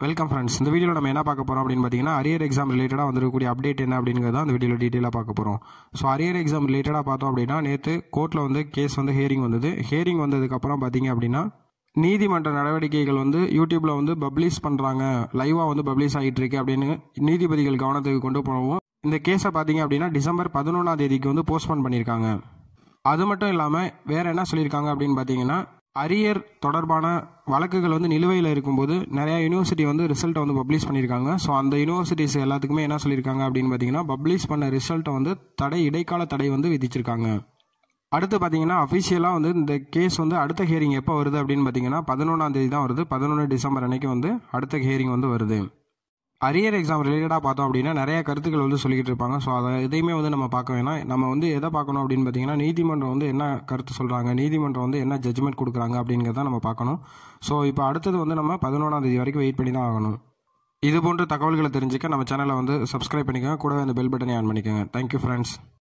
welcome friends இந்த வீடியோவில் நம்ம என்ன பார்க்க போகிறோம் அப்படின்னு பார்த்தீங்கன்னா அரியர் எக்ஸாம் ரிலேட்டடாக வந்திருக்கக்கூடிய அப்டேட் என்ன அப்படிங்கிறத அந்த வீடியோவில் டீட்டெயிலாக பார்க்க போகிறோம் ஸோ அரியர் எக்ஸாம் ரிலேட்டடாக பார்த்தோம் அப்படின்னா நேற்று கோர்ட்டில் வந்து கேஸ் வந்து ஹியரிங் வந்தது ஹியரிங் வந்ததுக்கப்புறம் பார்த்தீங்க அப்படின்னா நீதிமன்ற நடவடிக்கைகள் வந்து யூடியூப்பில் வந்து பப்ளிஷ் பண்ணுறாங்க லைவாக வந்து பப்ளிஷ் ஆகிட்டு இருக்கு அப்படின்னு நீதிபதிகள் கவனத்துக்கு கொண்டு போகவும் இந்த கேஸை பார்த்தீங்க அப்படின்னா டிசம்பர் பதினொன்றாம் தேதிக்கு வந்து போஸ்ட்போன் பண்ணியிருக்காங்க அது மட்டும் இல்லாமல் வேற என்ன சொல்லியிருக்காங்க அப்படின்னு பார்த்தீங்கன்னா அரியர் தொடர்பான வழக்குகள் வந்து நிலுவையில் இருக்கும்போது நிறைய யூனிவர்சிட்டி வந்து ரிசல்ட்டை வந்து பப்ளிஷ் பண்ணியிருக்காங்க ஸோ அந்த யூனிவர்சிட்டிஸ் எல்லாத்துக்குமே என்ன சொல்லியிருக்காங்க அப்படின்னு பார்த்தீங்கன்னா பப்ளிஷ் பண்ண ரிசல்ட்டை வந்து தடை இடைக்கால தடை வந்து விதிச்சிருக்காங்க அடுத்து பார்த்தீங்கன்னா அஃபிஷியலாக வந்து இந்த கேஸ் வந்து அடுத்த ஹியரிங் எப்போ வருது அப்படின்னு பார்த்தீங்கன்னா பதினொன்றாம் தேதி தான் வருது பதினொன்று டிசம்பர் அன்னைக்கு வந்து அடுத்த ஹியரிங் வந்து வருது அரியர் எக்ஸாம் ரிலேட்டடாக பார்த்தோம் அப்படின்னா நிறைய கருத்துக்கள் வந்து சொல்லிக்கிட்டு இருப்பாங்க ஸோ அதை எதையுமே வந்து நம்ம பார்க்க வேணாம் நம்ம வந்து எதை பார்க்கணும் அப்படின்னு பார்த்தீங்கன்னா நீதிமன்றம் வந்து என்ன கருத்து சொல்கிறாங்க நீதிமன்றம் வந்து என்ன ஜட்ஜ்மெண்ட் கொடுக்குறாங்க அப்படிங்கிறத நம்ம பார்க்கணும் ஸோ இப்போ அடுத்தது வந்து நம்ம பதினொன்றாம் தேதி வரைக்கும் வெயிட் பண்ணி தான் ஆகணும் இது போன்ற தகவல்களை தெரிஞ்சுக்க நம்ம சேனலை வந்து சப்ஸ்கிரைப் பண்ணிக்கோங்க கூடவே அந்த பெல் பட்டனை ஆன் பண்ணிக்கோங்க தேங்க்யூ ஃப்ரெண்ட்ஸ்